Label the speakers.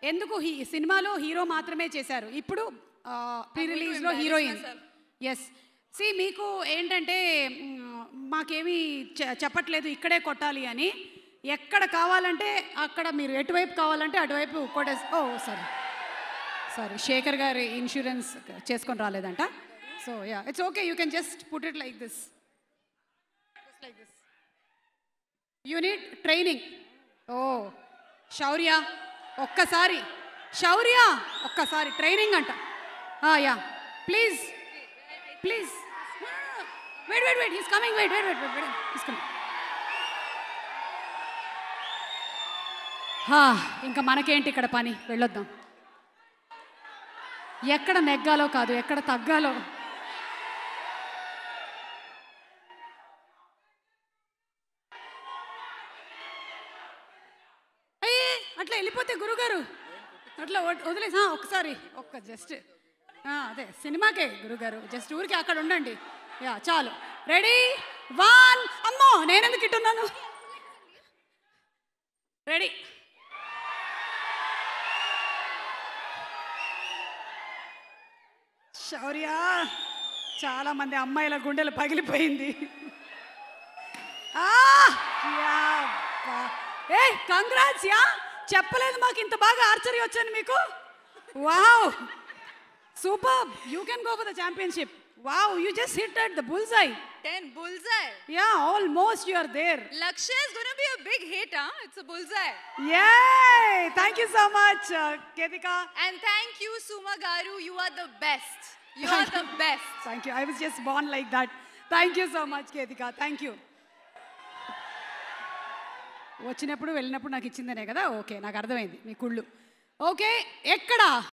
Speaker 1: ఎందుకు హీ సినిమాలో హీరో మాత్రమే చేశారు ఇప్పుడు ప్రీ రిలీజ్లో హీరోయిన్ ఎస్ సి మీకు ఏంటంటే మ్, మాకేమీ చె- చెప్పట్లేదు ఇక్కడే కొట్టాలి అని ఎక్కడ కావాలంటే అక్కడ మీరు ఎటువైపు కావాలంటే అటువైపు కొట్టేసి ఓ సారీ సారీ శేఖర్ గారి ఇన్సూరెన్స్ చేసుకొని రాలేదంట so yeah it's okay you can just put it like this like this unit training ఓ శౌర్య ఒక్కసారి శౌర్య ఒక్కసారి ట్రైనింగ్ అంట yeah please please wait wait wait he's coming wait wait wait wait he's coming ఇంకా మనకేంటి ఇక్కడ పని వెళ్ళొద్దాం ఎక్కడ నెగ్గాలో కాదు ఎక్కడ తగ్గాలో అయ్యే అట్లా వెళ్ళిపోతే గురుగారు అట్లా వడ్- వదిలేసి ఆ, ఒక్కసారి ఒక్క జస్ట్ అదే సినిమాకే గురుగారు జస్ట్ ఊరికి అక్కడ ఉండండి యా చాలు రెడీ వన్ అమ్మో నేనెందుకు ఇట్టున్నాను రెడీ శౌర్య చాలా మంది అమ్మాయిల గుండెలు పగిలిపోయింది ఆ, యా బా. ఏ కంగ్రాట్స్ యా చెప్పలేదు మాకు ఇంత బాగా ఆర్చరీ వచ్చాను మీకు wow super you can go for the championship wow you just hit at the bullseye
Speaker 2: 10 bullseye.
Speaker 1: Yeah almost you are there
Speaker 2: Lakshya is going to be a big hit, huh? It's a bullseye.
Speaker 1: Yeah thank you so much Ketika
Speaker 2: And thank you, Suma Garu. You are the best. You are the best.
Speaker 1: Thank you I was just born like that thank you so much Ketika thank you వచ్చినప్పుడు వెళ్ళినప్పుడు నాకు ఇచ్చిందనే కదా okay నాకు అర్థమైంది మీ కుళ్ళు okay ఎక్కడ